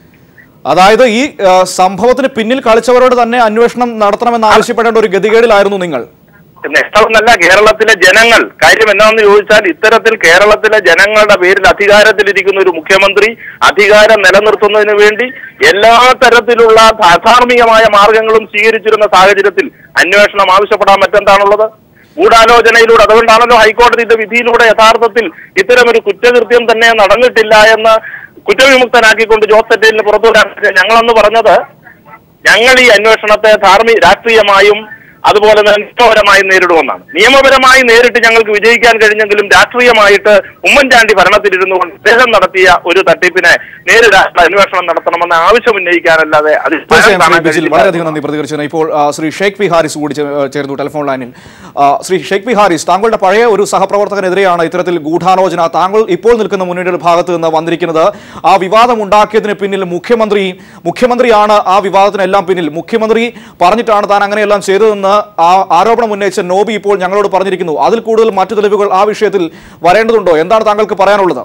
അതായത് ഈ ആ, സംഭവത്തിന് പിന്നിൽ കളിച്ചവരോട് തന്നെ അന്വേഷണം നടത്തണമെന്ന് ആവശ്യപ്പെടേണ്ട ഒരു ഗതികേടിലായിരുന്നു നിങ്ങൾ നേട്ടമെന്നല്ല കേരളത്തിലെ ജനങ്ങൾ കാര്യം എന്താണെന്ന് ചോദിച്ചാൽ ഇത്തരത്തിൽ കേരളത്തിലെ ജനങ്ങളുടെ പേരിൽ അധികാരത്തിലിരിക്കുന്ന ഒരു മുഖ്യമന്ത്രി അധികാരം നിലനിർത്തുന്നതിന് വേണ്ടി എല്ലാ തരത്തിലുള്ള അധാർമികമായ മാർഗങ്ങളും സ്വീകരിച്ചിരുന്ന സാഹചര്യത്തിൽ അന്വേഷണം ആവശ്യപ്പെടാൻ മറ്റെന്താണുള്ളത് ഗൂഢാലോചനയിലൂടെ അതുകൊണ്ടാണല്ലോ ഹൈക്കോടതിയുടെ വിധിയിലൂടെ യഥാർത്ഥത്തിൽ ഇത്തരമൊരു കുറ്റകൃത്യം തന്നെ നടന്നിട്ടില്ല എന്ന് കുറ്റവിമുക്തനാക്കിക്കൊണ്ട് ജോസ് തെറ്റേലിന് പുറത്തുവിടാൻ ഞങ്ങളന്ന് പറഞ്ഞത് ഞങ്ങൾ ഈ അന്വേഷണത്തെ ധാർമ്മിക രാഷ്ട്രീയമായും അതുപോലെ തന്നെ നിയമപരമായും നേരിടുമെന്നാണ് നിയമപരമായി നേരിട്ട് ഞങ്ങൾക്ക് വിജയിക്കാൻ കഴിഞ്ഞെങ്കിലും രാഷ്ട്രീയമായിട്ട് ഉമ്മൻചാണ്ടി ഭരണത്തിലിരുന്നു കൊണ്ട് അദ്ദേഹം നടത്തിയ ഒരു തട്ടിപ്പിനെ നേരിടാനുള്ള അന്വേഷണം നടത്തണമെന്ന ആവശ്യം ഉന്നയിക്കാനല്ലാതെ അത് തീർച്ചയായും ശ്രീ കാണാൻ ബിജിൽ കഴിയില്ല. വളരെയധികം നന്ദി പ്രതികരിച്ചതിന് ഇപ്പോൾ ആ, ശ്രീ ഷെയ്ഖ് പി ഹാരിസ് കൂടി ചേ- ചേർന്നു ടെലിഫോൺ ലൈനിൽ ആ, ശ്രീ ഷെയ്ഖ് പി ഹാരിസ് താങ്കളുടെ പഴയ ഒരു സഹപ്രവർത്തകനെതിരെയാണ് ഇത്തരത്തിൽ ഗൂഢാലോചന താങ്കൾ ഇപ്പോൾ നിൽക്കുന്ന മുന്നണിയുടെ ഭാഗത്ത് നിന്ന് വന്നിരിക്കുന്നത് ആ വിവാദം ഉണ്ടാക്കിയതിന് പിന്നിൽ മുഖ്യമന്ത്രി മുഖ്യമന്ത്രിയാണ് ആ വിവാദത്തിനെല്ലാം പിന്നിൽ മുഖ്യമന്ത്രി പറഞ്ഞിട്ടാണ് താൻ അങ്ങനെയെല്ലാം ചെയ്തതെന്ന് ആ ആരോപണം ഉന്നയിച്ച നോബി ഇപ്പോൾ ഞങ്ങളോട് പറഞ്ഞിരിക്കുന്നു അതിൽ കൂടുതൽ മറ്റു തെളിവുകൾ ആ വിഷയത്തിൽ വരേണ്ടതുണ്ടോ എന്താണ് താങ്കൾക്ക് പറയാനുള്ളത്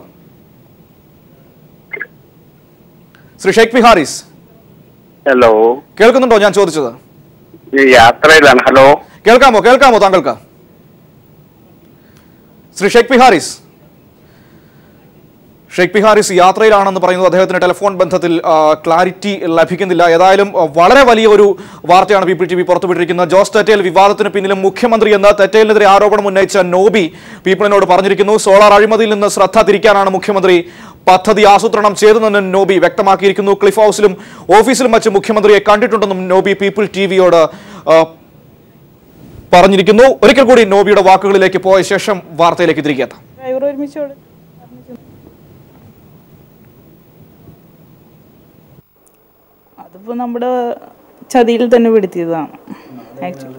ശ്രീ ഷെയ്ഖ് പി ഹാരിസ് ഹലോ കേൾക്കുന്നുണ്ടോ ഞാൻ ചോദിച്ചത് ഈ യാത്രയിലാണ് ഹലോ കേൾക്കാമോ കേൾക്കാമോ താങ്കൾക്ക് ശ്രീ ഷെയ്ഖ് പി ഹാരിസ് ഷെയ്ഖ് പിഹാരിസ് യാത്രയിലാണെന്ന് പറയുന്നത് അദ്ദേഹത്തിന് ടെലിഫോൺ ബന്ധത്തിൽ ആ, ക്ലാരിറ്റി ലഭിക്കുന്നില്ല ഏതായാലും ആ, വളരെ വലിയ ഒരു വാർത്തയാണ് പീപ്പിൾ ടി വി പുറത്തുവിട്ടിരിക്കുന്നത് ജോസ് തെറ്റേൽ വിവാദത്തിന് പിന്നിലും മുഖ്യമന്ത്രി എന്ന് തെറ്റേലിനെതിരെ ആരോപണം ഉന്നയിച്ച നോബി പീപ്പിളിനോട് പറഞ്ഞിരിക്കുന്നു സോളാർ അഴിമതിയിൽ നിന്ന് ശ്രദ്ധ തിരിക്കാനാണ് മുഖ്യമന്ത്രി പദ്ധതി ആസൂത്രണം ചെയ്തതെന്നും നോബി വ്യക്തമാക്കിയിരിക്കുന്നു ക്ലിഫ് ഹൗസിലും ഓഫീസിലും വെച്ച് മുഖ്യമന്ത്രിയെ കണ്ടിട്ടുണ്ടെന്നും നോബി പീപ്പിൾ ടി വിയോട് പറഞ്ഞിരിക്കുന്നു ഒരിക്കൽ കൂടി നോബിയുടെ വാക്കുകളിലേക്ക് പോയ ശേഷം വാർത്തയിലേക്ക് തിരികെ എത്താം ഡ്രൈവർ ഒരുമിച്ച് കൊടു- അതിപ്പോ നമ്മുടെ ചതിയിൽ തന്നെ പെടുത്തിയതാണ് ആക്ച്വലി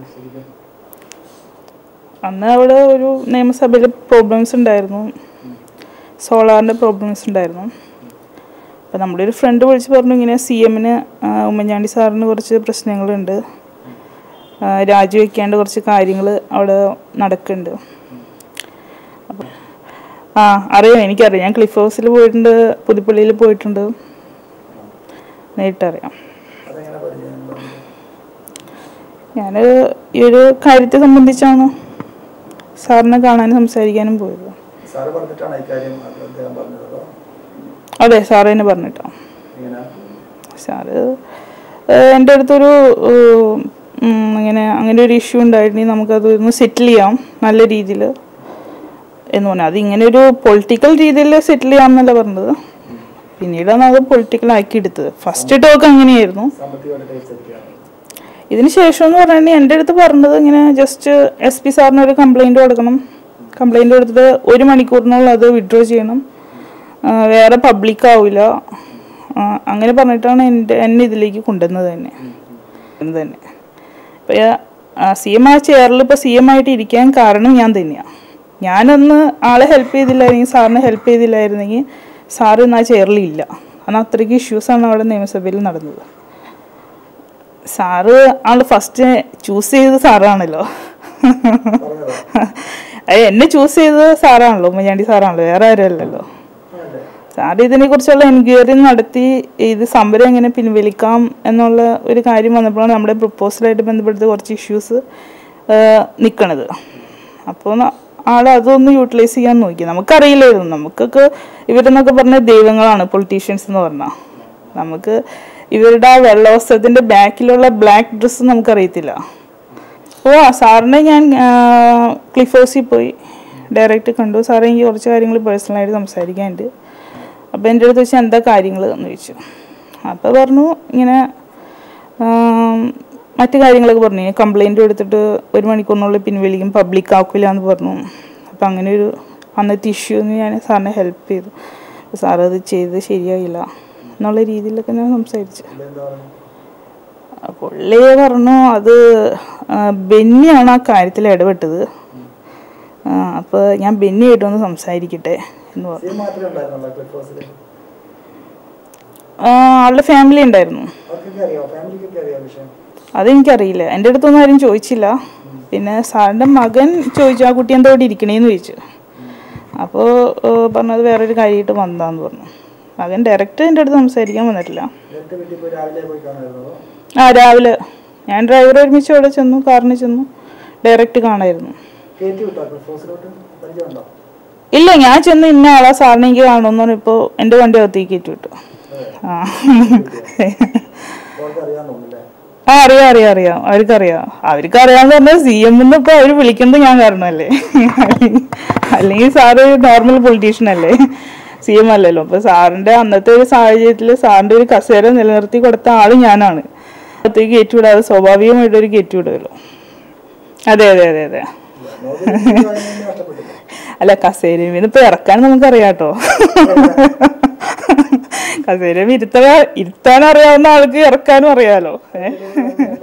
അന്ന് അവിടെ ഒരു നിയമസഭയിൽ പ്രോബ്ലംസ് ഉണ്ടായിരുന്നു സോളാറിൻ്റെ പ്രോബ്ലംസ് ഉണ്ടായിരുന്നു അപ്പോൾ നമ്മുടെ ഒരു ഫ്രണ്ട് വിളിച്ച് പറഞ്ഞു ഇങ്ങനെ സി എമ്മിന് ഉമ്മൻചാണ്ടി സാറിന് കുറച്ച് പ്രശ്നങ്ങളുണ്ട് ആ, രാജിവെക്കേണ്ട കുറച്ച് കാര്യങ്ങൾ അവിടെ നടക്കുന്നുണ്ട് അപ്പം ആ അറിയാം എനിക്കറിയാം ഞാൻ ക്ലിഫ് ഹൗസിൽ പോയിട്ടുണ്ട് പുതുപ്പള്ളിയിൽ പോയിട്ടുണ്ട് നേരിട്ടറിയാം അതെങ്ങനെ പരിചയം ഞാൻ ഈ ഒരു കാര്യത്തെ സംബന്ധിച്ചാണ് സാറിനെ കാണാനും സംസാരിക്കാനും പോയത് സാറ് പറഞ്ഞിട്ടാണ് ഇക്കാര്യം അത് അദ്ദേഹം പറഞ്ഞതോ അതെ സാറ് തന്നെ പറഞ്ഞിട്ടോ ഇങ്ങനെ സാറ് ഏഹ് എൻ്റെ അടുത്തൊരു ഏഹ്, ഉം, ഇങ്ങനെ അങ്ങനെ ഒരു ഇഷ്യൂ ഉണ്ടായിട്ടുണ്ടെങ്കിൽ നമുക്കത് ഒന്ന് സെറ്റിൽ ചെയ്യാം നല്ല രീതിയിൽ എന്ന് പറഞ്ഞു അത് ഇങ്ങനെ ഒരു പൊളിറ്റിക്കൽ രീതിയിൽ സെറ്റിൽ ചെയ്യാമെന്നല്ല പറഞ്ഞത് പിന്നീടാണ് അത് പൊളിറ്റിക്കൽ ആക്കി എടുത്തത് ഫസ്റ്റ് ടോക്ക് അങ്ങനെയായിരുന്നു സാമ്പത്തികമായിട്ട് സെറ്റിയാണ് ഇതിന് ശേഷം എന്ന് പറഞ്ഞിട്ടുണ്ടെങ്കിൽ എൻ്റെ അടുത്ത് പറഞ്ഞത് ഇങ്ങനെ ജസ്റ്റ് എസ് പി സാറിന് ഒരു കംപ്ലൈൻറ്റ് കൊടുക്കണം കംപ്ലൈൻറ്റ് കൊടുത്തിട്ട് ഒരു മണിക്കൂറിനുള്ളിൽ അത് വിഡ്രോ ചെയ്യണം ആ, വേറെ പബ്ലിക് ആവില്ല ആ, അങ്ങനെ പറഞ്ഞിട്ടാണ് എൻ്റെ എന്നെ ഇതിലേക്ക് കൊണ്ടുവന്നത് തന്നെ ഇത് തന്നെ ഇപ്പോൾ സി എം ആ ചെയറിൽ ഇപ്പോൾ സി എം ആയിട്ട് ഇരിക്കാൻ കാരണം ഞാൻ തന്നെയാണ് ഞാനൊന്ന് ആളെ ഹെൽപ്പ് ചെയ്തില്ലായിരുന്നെങ്കിൽ സാറിനെ ഹെൽപ്പ് ചെയ്തില്ലായിരുന്നെങ്കിൽ സാറ് ഇന്ന് ആ ചെയറിൽ ഇല്ല കാരണം അത്രയ്ക്ക് ഇഷ്യൂസാണ് അവിടെ നിയമസഭയിൽ നടന്നത് സാറ് ആള് ഫസ്റ്റ് ചൂസ് ചെയ്തത് സാറാണല്ലോ അത് എന്നെ ചൂസ് ചെയ്തത് സാറാണല്ലോ ഉമ്മൻചാണ്ടി സാറാണല്ലോ വേറെ ആരും അല്ലല്ലോ സാർ ഇതിനെ കുറിച്ചുള്ള എൻക്വയറി നടത്തി ഇത് സമരം എങ്ങനെ പിൻവലിക്കാം എന്നുള്ള ഒരു കാര്യം വന്നപ്പോഴാണ് നമ്മുടെ പ്രപ്പോസലായിട്ട് ബന്ധപ്പെടുത്തി കുറച്ച് ഇഷ്യൂസ് നിൽക്കണത് അപ്പോൾ ആൾ അതൊന്ന് യൂട്ടിലൈസ് ചെയ്യാൻ നോക്കി നമുക്കറിയില്ലായിരുന്നു നമുക്കൊക്കെ ഇവരെന്നൊക്കെ പറഞ്ഞ ദൈവങ്ങളാണ് പൊളിറ്റീഷ്യൻസ് എന്ന് പറഞ്ഞാൽ നമുക്ക് ഇവരുടെ ആ വെള്ളവസ്ത്രത്തിൻ്റെ ബാക്കിലുള്ള ബ്ലാക്ക് ഡ്രസ്സ് നമുക്കറിയത്തില്ല ഓ ആ സാറിനെ ഞാൻ ക്ലിഫ് ഹൗസിൽ പോയി ഡയറക്റ്റ് കണ്ടു സാറേ എനിക്ക് കുറച്ച് കാര്യങ്ങൾ പേഴ്സണലായിട്ട് സംസാരിക്കാനുണ്ട് അപ്പോൾ എൻ്റെ അടുത്ത് വെച്ചാൽ എന്താ കാര്യങ്ങൾ എന്ന് ചോദിച്ചു അപ്പോൾ പറഞ്ഞു ഇങ്ങനെ ആം, മറ്റു കാര്യങ്ങളൊക്കെ പറഞ്ഞു കംപ്ലൈൻറ്റ് കൊടുത്തിട്ട് ഒരു മണിക്കൂറിനുള്ളിൽ പിൻവലിക്കും പബ്ലിക് ആക്കില്ല എന്ന് പറഞ്ഞു അപ്പോൾ അങ്ങനെ ഒരു അന്നത്തെ ഇഷ്യൂന്ന് ഞാൻ സാറിനെ ഹെൽപ്പ് ചെയ്തു അപ്പോൾ സാർ അത് ചെയ്ത് ശരിയായില്ല എന്നുള്ള രീതിയിലൊക്കെ ഞാൻ സംസാരിച്ചു എന്താ പറയുക പുള്ളി പറഞ്ഞു അത് ആ, ബെന്നിയാണ് ആ കാര്യത്തിൽ ഇടപെട്ടത് അപ്പോൾ ഞാൻ ബെന്നിയായിട്ടൊന്ന് സംസാരിക്കട്ടെ എന്ന് പറഞ്ഞു സി മാത്രമേ ഉണ്ടായിരുന്നുള്ളൂ ക്ലിഫ് ഹൗസിൽ ആ, ആളുടെ ഫാമിലി ഉണ്ടായിരുന്നു അവർക്കൊക്കെ അറിയാം ഫാമിലിക്കൊക്കെ അറിയാം വിഷയം അതെനിക്കറിയില്ല എൻ്റെ അടുത്തൊന്നും ആരും ചോദിച്ചില്ല പിന്നെ സാറിൻ്റെ മകൻ ചോദിച്ചു ആ കുട്ടി എന്താ ഇവിടെ ഇരിക്കണേന്ന് ചോദിച്ചു അപ്പോൾ പറഞ്ഞത് വേറൊരു കാര്യമായിട്ട് വന്നതാന്ന് പറഞ്ഞു മകൻ ഡയറക്റ്റ് എൻ്റെ അടുത്ത് സംസാരിക്കാൻ വന്നിട്ടില്ല നേരത്തെ വീട്ടിൽ പോയി രാവിലെ പോയി കാണാമായിരുന്നോ ആ രാവിലെ ഞാൻ ഡ്രൈവർ ഒരുമിച്ച് അവിടെ ചെന്നു കാറിന് ചെന്നു ഡയറക്റ്റ് കാണായിരുന്നു കയറ്റി വിട്ടോ ക്ലിഫ് ഹൗസിലോട്ട് പരിചയമുണ്ടോ ഇല്ല ഞാൻ ചെന്ന് ഇന്ന ആളാ സാറിനെ എനിക്ക് കാണുമെന്ന് പറഞ്ഞപ്പോൾ എൻ്റെ വണ്ടി അകത്തേക്ക് കയറ്റി വിട്ടു ആ അവർക്ക് അറിയാൻ തോന്നുന്നില്ലേ ആ അറിയാം അറിയാം അറിയാം അവർക്കറിയാം അവർക്ക് അറിയാന്ന് പറഞ്ഞാൽ സി എം ഇപ്പൊ അവർ വിളിക്കുന്നത് ഞാൻ കാരണമല്ലേ അല്ലെങ്കിൽ സാറ് നോർമൽ പൊളിറ്റീഷ്യൻ അല്ലേ സി എം അല്ലല്ലോ അപ്പൊ സാറിന്റെ അന്നത്തെ ഒരു സാഹചര്യത്തിൽ സാറിന്റെ ഒരു കസേര നിലനിർത്തി കൊടുത്ത ആള് ഞാനാണ് അകത്തേക്ക് കയറ്റിവിടാതെ സ്വാഭാവികമായിട്ട് ഒരു കയറ്റിവിടുമല്ലോ അതെ അതെ അതെ അതെ നോബി അതിനെ നഷ്ടപ്പെട്ടില്ല അല്ല കസേരയിൽ നിന്ന് ഇപ്പൊ ഇറക്കാൻ നമുക്കറിയാട്ടോ കസേര ഇരുത്താൻ ഇരുത്താൻ അറിയാവുന്ന ആൾക്ക് ഇറക്കാനും അറിയാലോ ഏ